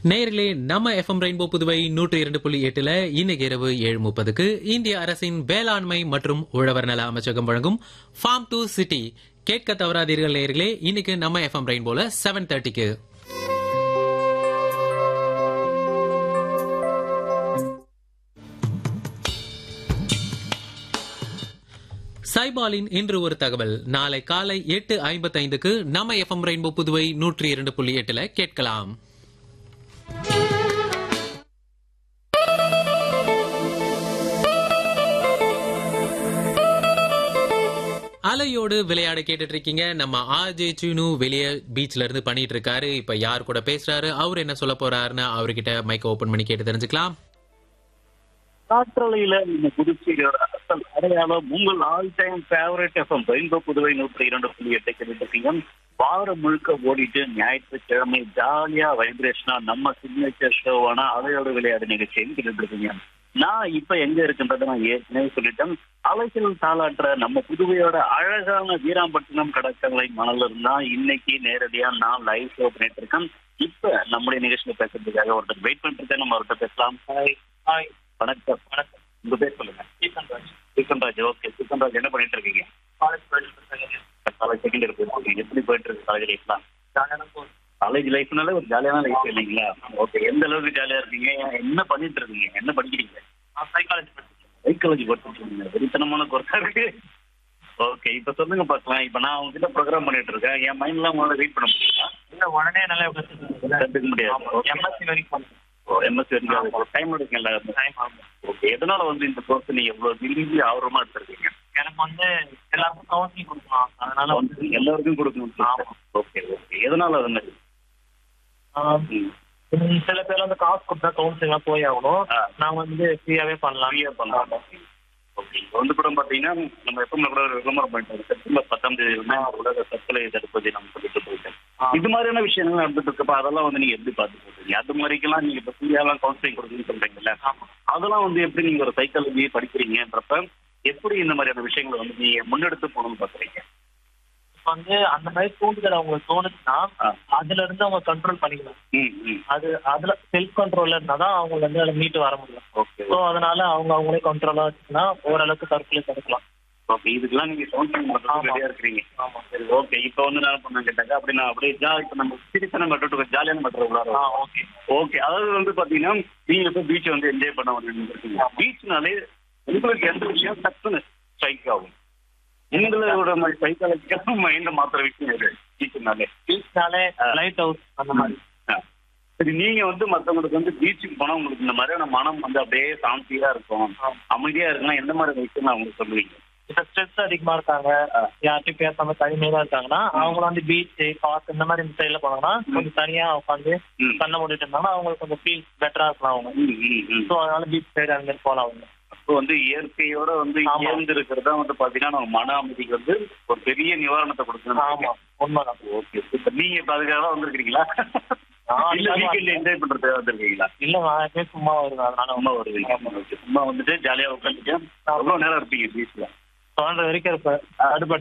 நேயர்களே நம்ம FM rainbow Puduvai நூற்றி இரண்டு புள்ளி எட்டுல இன்னைக்கு இரவு ஏழு முப்பதுக்கு இந்திய அரசின் வேளாண்மை மற்றும் உழவர் நல அமைச்சகம் வழங்கும் ஃபார்ம் டு சிட்டி கேட்க தவறாதீர்கள் நேயர்களே இன்னைக்கு நம்ம எஃப்எம் ரெயின்போல செவன் தேர்ட்டிக்கு சைபாலின் இன்று ஒரு தகவல் நாளை காலை எட்டு ஐம்பத்தைந்துக்கு நம்ம எஃப்எம் ரெயின்போ புதுவை நூற்றி இரண்டு புள்ளி எட்டுல கேட்கலாம் அலையோடு விளையாட கேட்டுட்டு இருக்கீங்க நம்ம ஆர்ஜே சீனு வெளியே பீச்ல இருந்து பண்ணிட்டு இருக்காரு இப்ப யார் கூட பேசுறாரு அவர் என்ன சொல்ல போறாருன்னு அவர்கிட்ட மைக்க ஓபன் பண்ணி கேட்டு தெரிஞ்சுக்கலாம் காற்றலையில இந்த புதுச்சேரியோட அசல் அடையாளம் உங்கள் all time favourite FM rainbow Puduvai நூற்றி இரண்டு புள்ளி எட்டு கேட்டுருக்கீங்க வாரம் முழுக்க ஓடிட்டு ஞாயிற்றுக்கிழமை ஜாலியா வைப்ரேஷனா நம்ம சிக்னேச்சர் ஷோவான அலையோட விளையாடு நிகழ்ச்சியும் கேட்டுட்டு இருக்கீங்க நான் இப்ப எங்க இருக்குன்றதை நான் ஏற்கனவே சொல்லிட்டேன் அலைகள் தாளாற்ற நம்ம புதுவையோட அழகான வீராம்பட்டினம் கடற்கரை மணல்ல இருந்தா இன்னைக்கு நேரடியா நான் லைவ் ஷோ பண்ணிட்டு இருக்கேன் இப்ப நம்முடைய நிகழ்ச்சியில பேசுறதுக்காக ஒருத்தர் வெயிட் பண்ணிட்டு இருக்கேன் நம்ம அவர்கிட்ட பேசலாம் ஹாய் ஹாய் வணக்கம் வணக்கம் உங்க பேர் சொல்லுங்க சீசன்ராஜ் சீசன்ராஜ் ஓகே சீசன்ராஜ் என்ன பண்ணிட்டு இருக்கீங்க காலேஜ் காலேஜ் செகண்ட் இயர் போயிட்டு எப்படி போயிட்டு இருக்கு காலேஜ் லைஃப்லாம் காலேஜ் லைஃப்னால ஒரு ஜாலியான லைஃப் இல்லைங்களா ஓகே எந்த அளவுக்கு ஜாலியா இருக்கீங்க என்ன பண்ணிட்டு இருக்கீங்க என்ன படிக்கிறீங்க சைக்காலஜி சைக்காலஜி படிச்சுட்டு இருக்கீங்க வெறித்தனமான கோர்ஸா இருக்கு ஓகே இப்ப சொல்லுங்க பார்க்கலாம் இப்ப நான் உங்ககிட்ட ப்ரோக்ராம் பண்ணிட்டு இருக்கேன் என் மைண்ட்லாம் உங்களால ரீட் பண்ண முடியுமா இல்ல உடனே நல்லா கத்துக்க முடியாது எம்எஸ்சி வரைக்கும் ஓ எம்எஸ்சி வரைக்கும் டைம் எடுக்குங்களா டைம் ஆகும் ஓகே எதனால வந்து இந்த கோர்ஸ் நீங்க எவ்வளவு விரும்பி ஆர்வமா எடுத்திருக்கீங்க எனக்கு வந்து எல்லாருக்கும் கவுன்சிலிங் கொடுக்கலாம் அதனால வந்து வந்து எல்லாருக்கும் கொடுக்கணும் ஆமா. ஓகே ஓகே எதனால அது மாதிரி ஆஹ், ம். சில பேர் வந்து காசு கொடுத்தா கவுன்சிலிங் போய் ஆகணும் ஆ. நான் வந்து ஃப்ரீயாவே பண்ணலாம் ஃப்ரீயா பண்ணலாம் ஓகே இப்போ வந்து கூட பாத்தீங்கன்னா நம்ம எப்பவுமே கூட ஒரு விளம்பரம் பண்ணிட்டோம் செப்டம்பர் பத்தாம் தேதி வந்து உலக தற்கொலை தடுப்பு தினம் சொல்லிட்டு போயிட்டேன் ஆ. இது மாதிரியான விஷயங்கள் நடந்துட்டு இருக்கப்ப அதெல்லாம் வந்து நீங்க எப்படி பார்த்து போறீங்க அது மாதிரிக்கெல்லாம் நீங்க இப்போ ஃப்ரீயாலாம் கவுன்சிலிங் கொடுக்குன்னு சொல்றீங்கல்ல ஆமா. அதெல்லாம் வந்து எப்படி நீங்க ஒரு சைக்காலஜி படிக்கிறீங்கன்றப்ப எப்படி இந்த மாதிரியான விஷயங்களை வந்து நீங்க முன்னெடுத்து போகணும்னு பாக்குறீங்க இப்ப வந்து அந்த மாதிரி தூண்டுதல் அவங்களுக்கு தோணுச்சுன்னா ஆ. அதுல இருந்து அவங்க கண்ட்ரோல் பண்ணிக்கலாம் ம் ம் அது அதுல செல்ஃப் கண்ட்ரோல்ல இருந்தாதான் அவங்க வந்து அதுல மீட்டு வர முடியும் ஓகே ஸோ அதனால அவங்க அவங்களே கண்ட்ரோலா வச்சுன்னா ஓரளவுக்கு தற்கொலை தடுக்கலாம் ஓகே இதுக்கெல்லாம் நீங்க கவுன்சிலிங் பண்றது ஆமா. ரெடியா இருக்கிறீங்க ஆமா சரி ஓகே இப்போ வந்து நான் பண்ண கேட்டாக்க அப்படி நான் அப்படியே ஜா இப்போ நம்ம சிரிசனை மட்டும் ஜாலியான மட்டும் ஆ உள்ளார ஓகே ஓகே அதாவது வந்து பாத்தீங்கன்னா நீங்க இப்போ பீச் வந்து என்ஜாய் பண்ண வந்துருக்கீங்க பீச்னாலே உங்களுக்கு எந்த விஷயம் டக்குன்னு ஸ்ட்ரைக் ஆகும் உங்களோட சைக்காலஜிக்கல் மைண்ட மாத்திர விஷயம் இது பீச்னாலே பீச்னாலே லைட் ஹவுஸ் அந்த மாதிரி ஆ. சரி நீங்க வந்து மத்தவங்களுக்கு வந்து பீச்சுக்கு போனா உங்களுக்கு இந்த மாதிரியான மனம் வந்து அப்படியே சாந்தியா இருக்கும் ஆமா. அமைதியா இருக்குன்னா எந்த மாதிரி விஷயம் அவங்களுக்கு சொல்லுவீங்க இப்ப ஸ்ட்ரெஸ் அதிகமா இருக்காங்க யார்கிட்டயும் பேசாம தனிமையா இருக்காங்கன்னா அவங்க வந்து பீச் பார்க் இந்த மாதிரி இந்த சைட்ல போனாங்கன்னா கொஞ்சம் தனியா உட்காந்து ம். கண்ணை மூடிட்டு இருந்தாங்கன்னா அவங்களுக்கு கொஞ்சம் ஃபீல் பெட்டரா இருக்கலாம் அவங்க ம், ம், ம். ஸோ அதனால பீச் சைடு அந்த மாதிரி போகலாம் அவங்க அப்போ வந்து இயற்கையோட வந்து ஆமா. இயர்ந்து இருக்கிறதா வந்து பாத்தீங்கன்னா நம்ம மன அமைதிக்கு வந்து ஒரு பெரிய நிவாரணத்தை கொடுக்கணும் ஆமா உண்மைதான் ஓகே சூப்பர் நீங்க இப்ப அதுக்காக தான் வந்திருக்கீங்களா நான் இல்ல அதுக்காக வீக்கெண்ட் என்ஜாய் பண்றதுக்காக வந்திருக்கீங்களா இல்ல நான் எப்பயும் சும்மா வருவேன் அதனால சும்மா வருவீங்க Okay. சும்மா வந்துட்டு ஜாலியா உட்காந்துட்டு எவ்வளவு நேரம் இருப்பீங்க பீச்ல தோன்ற வரைக்கும் இருப்பேன் அடுப்ப